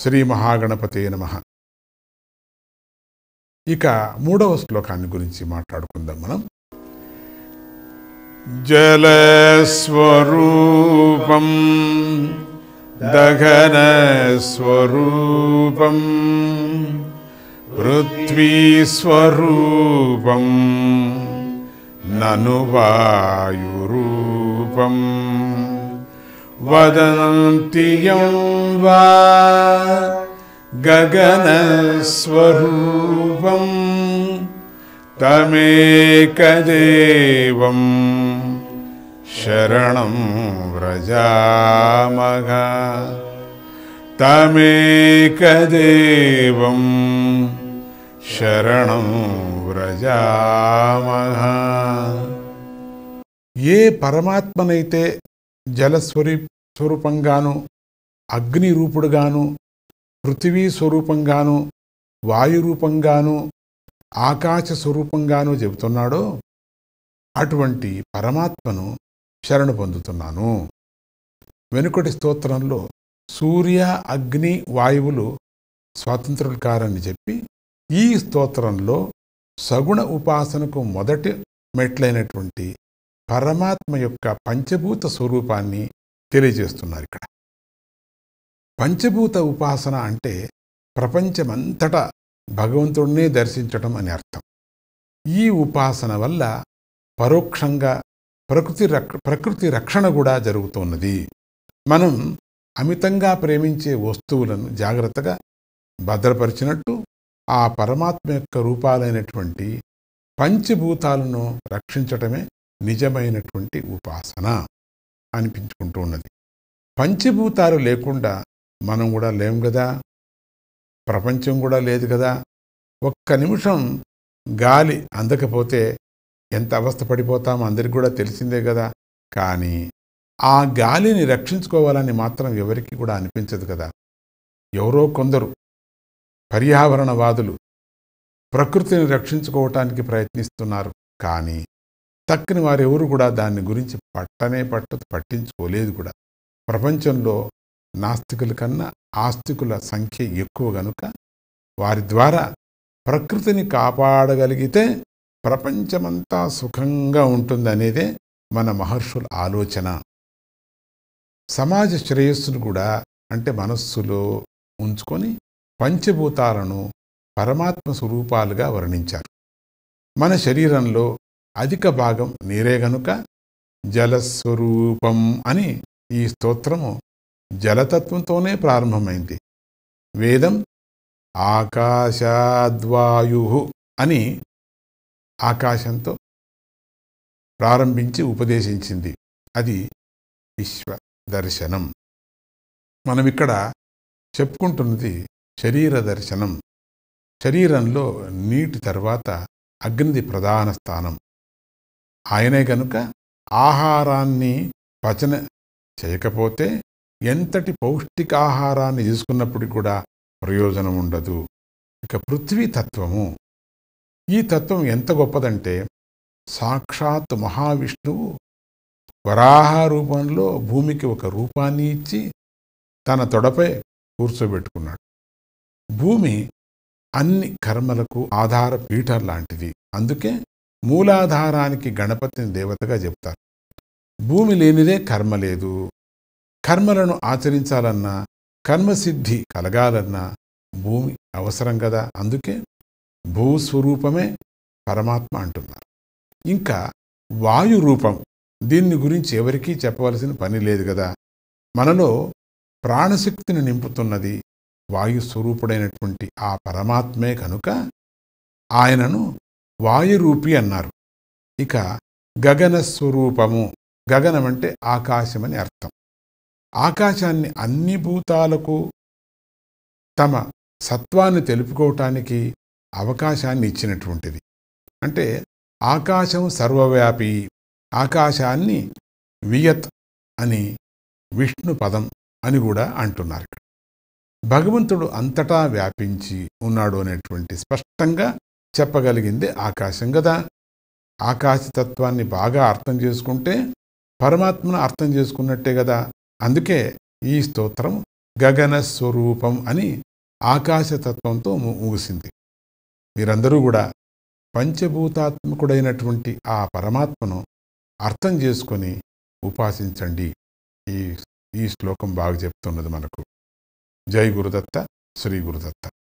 శ్రీ మహాగణపతే నమ ఇక మూడవ శ్లోకాన్ని గురించి మాట్లాడుకుందాం మనం జలస్వరూపం దగనస్వరూపం పృథ్వీస్వరూపం నను వాయురూపం వదంతి యం వా గగనస్వరూపం తమేకదేవం శరణం వ్రజామగ తమేకదేవం శరణం వ్రజామహ ఏ పరమాత్మనైతే జలస్వరూ స్వరూపంగాను అగ్ని రూపుడుగాను పృథివీ స్వరూపంగాను వాయు రూపంగాను ఆకాశ స్వరూపంగాను చెబుతున్నాడో అటువంటి పరమాత్మను శరణు పొందుతున్నాను వెనుకటి స్తోత్రంలో సూర్య అగ్ని వాయువులు స్వాతంత్రులు కారని చెప్పి ఈ స్తోత్రంలో సగుణ ఉపాసనకు మొదటి మెట్లైనటువంటి పరమాత్మ యొక్క పంచభూత స్వరూపాన్ని తెలియజేస్తున్నారు ఇక్కడ పంచభూత ఉపాసన అంటే ప్రపంచమంతటా భగవంతుడినే దర్శించటం అని అర్థం ఈ ఉపాసన వల్ల పరోక్షంగా ప్రకృతి రక్ ప్రకృతి రక్షణ కూడా జరుగుతున్నది మనం అమితంగా ప్రేమించే వస్తువులను జాగ్రత్తగా భద్రపరిచినట్టు ఆ పరమాత్మ యొక్క రూపాలైనటువంటి పంచభూతాలను రక్షించటమే నిజమైనటువంటి ఉపాసన అనిపించుకుంటూ ఉన్నది పంచభూతాలు లేకుండా మనం కూడా లేం కదా ప్రపంచం కూడా లేదు కదా ఒక్క నిమిషం గాలి అందకపోతే ఎంత అవస్థ పడిపోతామో అందరికి కూడా తెలిసిందే కదా కానీ ఆ గాలిని రక్షించుకోవాలని మాత్రం ఎవరికి కూడా అనిపించదు కదా ఎవరో కొందరు పర్యావరణవాదులు ప్రకృతిని రక్షించుకోవటానికి ప్రయత్నిస్తున్నారు కానీ తక్కని వారెవరు కూడా దాని గురించి పట్టనే పట్టు పట్టించుకోలేదు కూడా ప్రపంచంలో నాస్తికుల కన్నా ఆస్తికుల సంఖ్య ఎక్కువ గనుక వారి ద్వారా ప్రకృతిని కాపాడగలిగితే ప్రపంచమంతా సుఖంగా ఉంటుందనేదే మన మహర్షుల ఆలోచన సమాజ శ్రేయస్సును కూడా అంటే మనస్సులో ఉంచుకొని పంచభూతాలను పరమాత్మ స్వరూపాలుగా వర్ణించారు మన శరీరంలో అధిక భాగం నీరే గనుక జలస్వరూపం అని ఈ స్తోత్రము జలతత్వంతోనే ప్రారంభమైంది వేదం ఆకాశాద్వాయు అని ఆకాశంతో ప్రారంభించి ఉపదేశించింది అది విశ్వ దర్శనం మనం ఇక్కడ చెప్పుకుంటున్నది శరీర దర్శనం శరీరంలో నీటి తర్వాత అగ్నిది ప్రధాన స్థానం ఆయనే గనుక ఆహారాన్ని పచన చేయకపోతే ఎంతటి పౌష్టికాహారాన్ని తీసుకున్నప్పటికీ కూడా ప్రయోజనం ఉండదు ఇక పృథ్వీ తత్వము ఈ తత్వం ఎంత గొప్పదంటే సాక్షాత్ మహావిష్ణువు వరాహ రూపంలో భూమికి ఒక రూపాన్ని ఇచ్చి తన తొడపై కూర్చోబెట్టుకున్నాడు భూమి అన్ని కర్మలకు ఆధార పీఠం లాంటిది అందుకే మూలాధారానికి గణపతిని దేవతగా చెప్తారు భూమి లేనిదే కర్మ లేదు కర్మలను ఆచరించాలన్నా కర్మసిద్ధి కలగాలన్నా భూమి అవసరం కదా అందుకే భూస్వరూపమే పరమాత్మ అంటున్నారు ఇంకా వాయు రూపం దీన్ని గురించి ఎవరికీ చెప్పవలసిన పని లేదు కదా మనలో ప్రాణశక్తిని నింపుతున్నది వాయు స్వరూపుడైనటువంటి ఆ పరమాత్మే కనుక ఆయనను వాయురూపి అన్నారు ఇక గగన స్వరూపము గగనం అంటే ఆకాశమని అర్థం ఆకాశాన్ని అన్ని భూతాలకు తమ సత్వాన్ని తెలుపుకోవటానికి అవకాశాన్ని ఇచ్చినటువంటిది అంటే ఆకాశం సర్వవ్యాపి ఆకాశాన్ని వియత్ అని విష్ణు పదం అని కూడా అంటున్నారు ఇక్కడ భగవంతుడు అంతటా వ్యాపించి ఉన్నాడు అనేటువంటి స్పష్టంగా చెప్పగలిగింది ఆకాశం కదా ఆకాశతత్వాన్ని బాగా అర్థం చేసుకుంటే పరమాత్మను అర్థం చేసుకున్నట్టే కదా అందుకే ఈ స్తోత్రం గగన స్వరూపం అని ఆకాశతత్వంతో ము- ముగిసింది మీరందరూ కూడా పంచభూతాత్మకుడైనటువంటి ఆ పరమాత్మను అర్థం చేసుకొని ఉపాసించండి ఈ ఈ శ్లోకం బాగా చెప్తున్నది మనకు జై గురుదత్త శ్రీ గురుదత్త